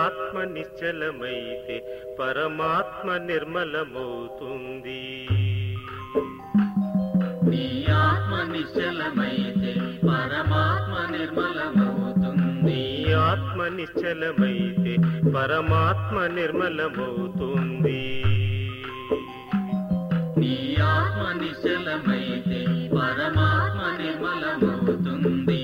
ఆత్మ నిశ్చలమైతే పరమాత్మ నిర్మలమవుతుంది నీ ఆత్మ నిశ్చలమైతే పరమాత్మ నిర్మలమవుతుంది నీ ఆత్మ నిశ్చలమైతే పరమాత్మ నిర్మలమవుతుంది నీ ఆత్మ నిశ్చలమైతే పరమాత్మ నిర్మలమవుతుంది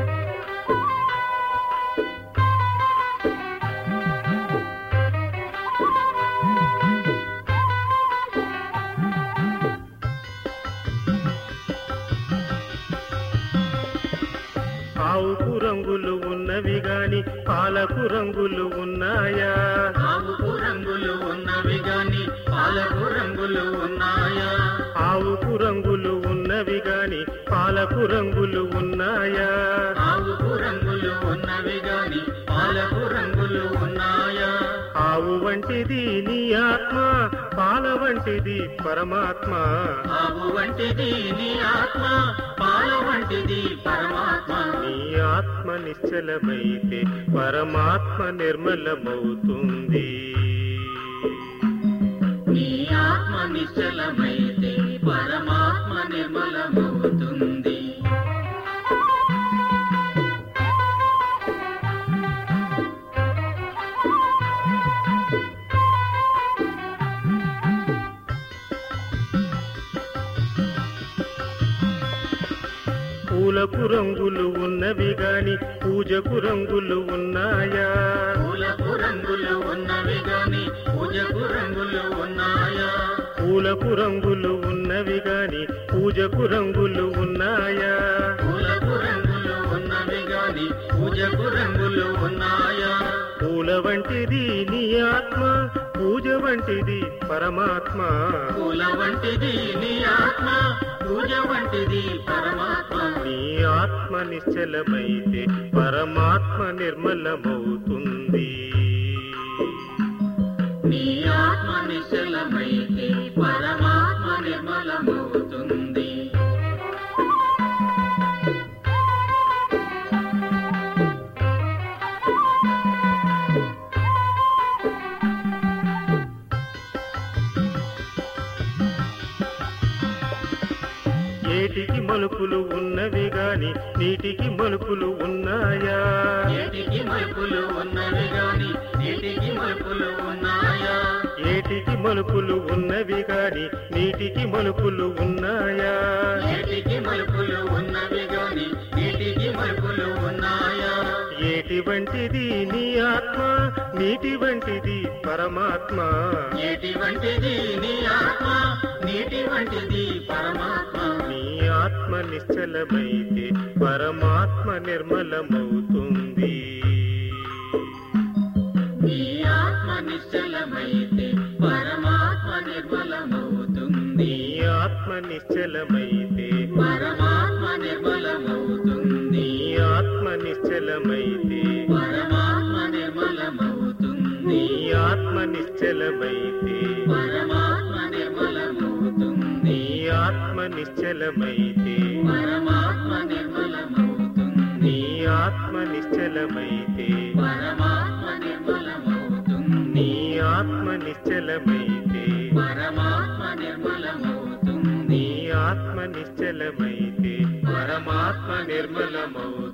ఆవుకు రంగులు ఉన్నవి గాని పాలకు రంగులు ఉన్నాయా ఆవుకు రంగులు ఉన్నవి గాని పాలకు రంగులు ఉన్నాయా ఆవుకు రంగులు ఉన్నవి గాని పాలకు రంగులు ఉన్నాయా ఆవుకు రంగులు ఉన్నవి గాని పాలకు రంగులు ఉన్నాయా ఆవు వంటిది నీ ఆత్మ పాల వంటిది పరమాత్మ ఆవు వంటిది నీ ఆత్మ పాల వంటిది పరమాత్మ నీ ఆత్మ నిశ్చలమైతే పరమాత్మ నిర్మలమవుతుంది నీ ఆత్మ నిశ్చలమైతే పరమాత్మ నిర్మలమవుతుంది పూలకు రంగులు ఉన్నవి గాని పూజకు రంగులు ఉన్నాయా పూలకు రంగులు ఉన్నవి గాని పూజకు రంగులు ఉన్నాయా పూలకు రంగులు ఉన్నవి గాని పూజకు రంగులు ఉన్నాయా పూలకు రంగులు ఉన్నవి గాని పూజకు రంగులు ఉన్నాయా పూల వంటిది నీ ఆత్మ పూజ వంటిది పరమాత్మ పూల వంటిది నీ ఆత్మ పూజ వంటిది పరమాత్మ నీ ఆత్మ నిశ్చలమైతే పరమాత్మ నిర్మలమవుతుంది నీ ఆత్మ నిశ్చలమైతే పరమాత్మ నిర్మలమవుతుంది ఏటికి మలుపులు ఉన్నవి గాని నీటికి మలుపులు ఉన్నాయా ఏటికి మలుపులు ఉన్నవి గాని నీటికి మలుపులు ఉన్నాయా ఏటికి మలుపులు ఉన్నవి గాని నీటికి మలుపులు ఉన్నాయా ఏటికి మలుపులు ఉన్నవి గాని నీటికి మలుపులు ఉన్నాయా ఏటి వంటిది నీ ఆత్మ నీటి వంటిది పరమాత్మ ఏటి వంటిది నీ ఆత్మ నీటి వంటిది పరమాత్మ నీ ఆత్మ నిశ్చలమైతే పరమాత్మ నిర్మలమవుతుంది నీ ఆత్మ నిశ్చలమైతే పరమాత్మ నిర్మలమవుతుంది నీ ఆత్మ నిశ్చలమైతే పరమాత్మ నిర్మలమవుతుంది నీ ఆత్మ నిశ్చలమైతే పరమాత్మ నిర్మలమవుతుంది నీ ఆత్మ నిశ్చలమైతే పరమాత్మ నిర్మలమవుతుంది నీ ఆత్మ నిశ్చలమైతే పరమాత్మ నిర్మలమవుతుంది నీ ఆత్మ నిశ్చలమైతే పరమాత్మ నిర్మలమవుతుంది నీ ఆత్మ నిశ్చలమైతే పరమాత్మ నిర్మలమవుతుంది నీ ఆత్మ నిశ్చలమైతే పరమాత్మ నిర్మలమవుతుంది